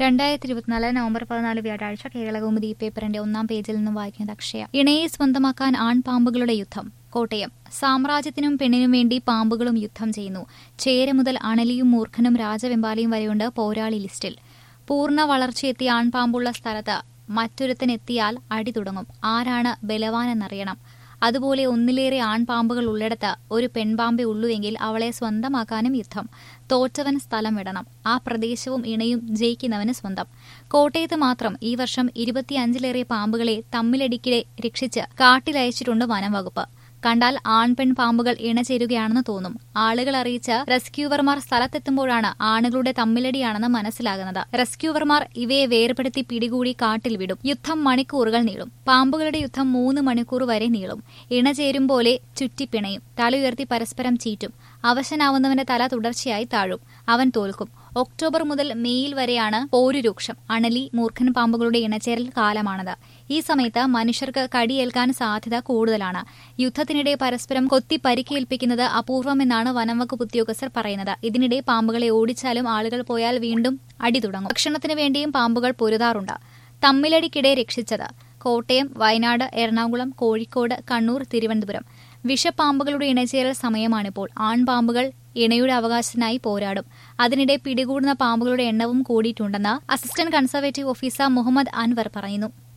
രണ്ടായിരത്തി ഇരുപത്തിനാല് നവംബർ പതിനാല് വ്യാഴാഴ്ച കേരളകൗമുദി പേപ്പറിന്റെ ഒന്നാം പേജിൽ നിന്നും വായിക്കുന്നത് അക്ഷയ ഇണയെ സ്വന്തമാക്കാൻ ആൺപാമ്പുകളുടെ യുദ്ധം കോട്ടയം സാമ്രാജ്യത്തിനും പെണ്ണിനും വേണ്ടി പാമ്പുകളും യുദ്ധം ചെയ്യുന്നു ചേര മുതൽ അണലിയും മൂർഖനും രാജവെമ്പാലയും വരെയുണ്ട് പോരാളി ലിസ്റ്റിൽ പൂർണ്ണ വളർച്ചയെത്തിയ ആൺപാമ്പുള്ള സ്ഥലത്ത് മറ്റൊരുത്തനെത്തിയാൽ അടി തുടങ്ങും ആരാണ് ബലവാനെന്നറിയണം അതുപോലെ ഒന്നിലേറെ ആൺപാമ്പുകൾ ഉള്ളിടത്ത് ഒരു പെൺപാമ്പേ ഉള്ളുവെങ്കിൽ അവളെ സ്വന്തമാക്കാനും യുദ്ധം തോറ്റവൻ സ്ഥലം വിടണം ആ പ്രദേശവും ഇണയും ജയിക്കുന്നവന് സ്വന്തം കോട്ടയത്ത് മാത്രം ഈ വർഷം ഇരുപത്തിയഞ്ചിലേറെ പാമ്പുകളെ തമ്മിലടിക്കിടെ രക്ഷിച്ച് കാട്ടിലയച്ചിട്ടുണ്ട് വനം വകുപ്പ് കണ്ടാൽ ആൺപെൺ പാമ്പുകൾ ഇണചേരുകയാണെന്ന് തോന്നും ആളുകൾ അറിയിച്ച റെസ്ക്യൂവർമാർ സ്ഥലത്തെത്തുമ്പോഴാണ് ആണുകളുടെ തമ്മിലടിയാണെന്ന് മനസ്സിലാകുന്നത് റെസ്ക്യൂവർമാർ ഇവയെ വേർപെടുത്തി പിടികൂടി കാട്ടിൽ വിടും യുദ്ധം മണിക്കൂറുകൾ നീളും പാമ്പുകളുടെ യുദ്ധം മൂന്ന് മണിക്കൂർ വരെ നീളും ഇണചേരും പോലെ ചുറ്റിപ്പിണയും തലയുയർത്തി പരസ്പരം ചീറ്റും അവശനാവുന്നവന്റെ തല തുടർച്ചയായി താഴും അവൻ തോൽക്കും ഒക്ടോബർ മുതൽ മെയ്യിൽ വരെയാണ് പോരു രൂക്ഷം അണലി മൂർഖൻ പാമ്പുകളുടെ ഇണചേരൽ കാലമാണത് ഈ സമയത്ത് മനുഷ്യർക്ക് കടിയേൽക്കാൻ സാധ്യത കൂടുതലാണ് യുദ്ധത്തിനിടെ പരസ്പരം കൊത്തി പരിക്കേൽപ്പിക്കുന്നത് അപൂർവമെന്നാണ് വനംവകുപ്പ് ഉദ്യോഗസ്ഥർ പറയുന്നത് ഇതിനിടെ പാമ്പുകളെ ഓടിച്ചാലും ആളുകൾ പോയാൽ വീണ്ടും അടി തുടങ്ങും ഭക്ഷണത്തിനു വേണ്ടിയും പാമ്പുകൾ പൊരുതാറുണ്ട് തമ്മിലടിക്കിടെ രക്ഷിച്ചത് കോട്ടയം വയനാട് എറണാകുളം കോഴിക്കോട് കണ്ണൂർ തിരുവനന്തപുരം വിഷപ്പാമ്പുകളുടെ ഇണചേരൽ സമയമാണിപ്പോൾ ആൺപാമ്പുകൾ ഇണയുടെ അവകാശത്തിനായി പോരാടും അതിനിടെ പിടികൂടുന്ന പാമ്പുകളുടെ എണ്ണവും കൂടിയിട്ടുണ്ടെന്ന് assistant conservative officer Muhammed Anwar പറയുന്നു